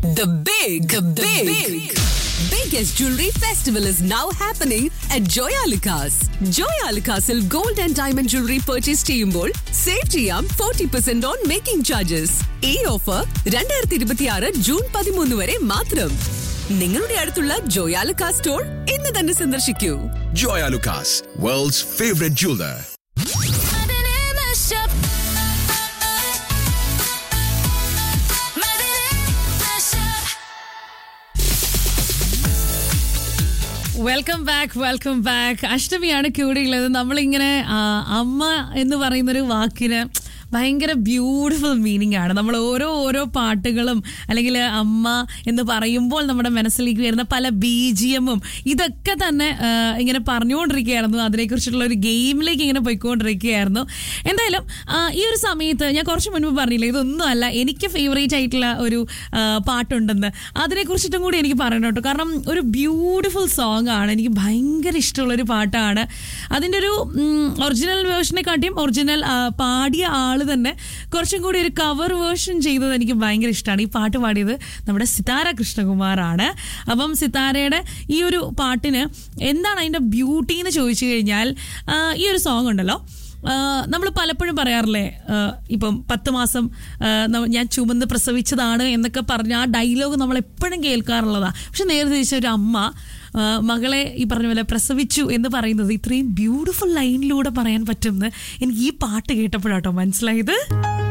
The big, the big, biggest jewelry festival is now happening at Joyalukas. Joyalukasil gold and diamond jewelry purchase ചെയ്യുമ്പോൾ save ചെയ്യാം forty percent on making charges ഈ offer രണ്ടായിരത്തി ഇരുപത്തിയാറ് June പതിമൂന്ന് വരെ മാത്രം നിങ്ങളുടെ അടുത്തുള്ള ജോയാലുക്കാ സ്റ്റോർ ഇന്ന് തന്നെ സന്ദർശിക്കൂ Joya Lucas, world's favorite jeweler. Welcome back welcome back അഷ്ടമിയാണ് കൂടെയുള്ളത് നമ്മളിങ്ങനെ ആ, അമ്മ എന്ന് പറയുന്നൊരു വാക്കിന് ഭയങ്കര ബ്യൂട്ടിഫുൾ മീനിങ് ആണ് നമ്മൾ ഓരോ ഓരോ പാട്ടുകളും അല്ലെങ്കിൽ അമ്മ എന്ന് പറയുമ്പോൾ നമ്മുടെ മനസ്സിലേക്ക് വരുന്ന പല ബീജിയമും ഇതൊക്കെ തന്നെ ആ, ഇങ്ങനെ പറഞ്ഞുകൊണ്ടിരിക്കുകയായിരുന്നു അതിനെക്കുറിച്ചിട്ടുള്ള ഒരു ഗെയിമിലേക്ക് ഇങ്ങനെ പോയിക്കൊണ്ടിരിക്കുകയായിരുന്നു എന്തായാലും ആ, ഈ ഒരു സമയത്ത് ഞാൻ കുറച്ച് മുൻപ് പറഞ്ഞില്ല ഇതൊന്നും അല്ല എനിക്ക് ഫേവറേറ്റ് ആയിട്ടുള്ള ഒരു ആ, പാട്ടുണ്ടെന്ന് അതിനെക്കുറിച്ചിട്ടും കൂടി എനിക്ക് പറയണം കേട്ടോ കാരണം ഒരു ബ്യൂട്ടിഫുൾ സോങ് ആണ് എനിക്ക് ഭയങ്കര ഇഷ്ടമുള്ള ഒരു പാട്ടാണ് അതിൻ്റെ ഒരു ഒറിജിനൽ വേർഷനെ കാട്ടിയും ഒറിജിനൽ പാടിയ ആള് തന്നെ കുറച്ചും കൂടി ഒരു കവർ വേർഷൻ ചെയ്തത് എനിക്ക് ഭയങ്കര ഇഷ്ടമാണ് ഈ പാട്ട് പാടിയത് നമ്മുടെ സിതാര കൃഷ്ണകുമാറാണ് അപ്പം സിതാരയുടെ ഈ ഒരു പാട്ടിന് എന്താണ് അതിൻ്റെ ബ്യൂട്ടി എന്ന് ചോദിച്ചു കഴിഞ്ഞാൽ ആ, ഈ ഒരു സോങ് ഉണ്ടല്ലോ നമ്മൾ പലപ്പോഴും പറയാറില്ലേ ആ, ഇപ്പം പത്ത് മാസം ആ, ന- ഞാൻ ചുമന്ന് പ്രസവിച്ചതാണ് എന്നൊക്കെ പറഞ്ഞ ആ ഡയലോഗ് നമ്മൾ എപ്പോഴും കേൾക്കാറുള്ളതാണ് പക്ഷെ നേരെ തിരിച്ച ഒരു അമ്മ ആ, മകളെ ഈ പറഞ്ഞ പോലെ പ്രസവിച്ചു എന്ന് പറയുന്നത് ഇത്രയും ബ്യൂട്ടിഫുൾ ലൈനിലൂടെ പറയാൻ പറ്റുമെന്ന് എനിക്ക് ഈ പാട്ട് കേട്ടപ്പോഴാട്ടോ മനസ്സിലായത്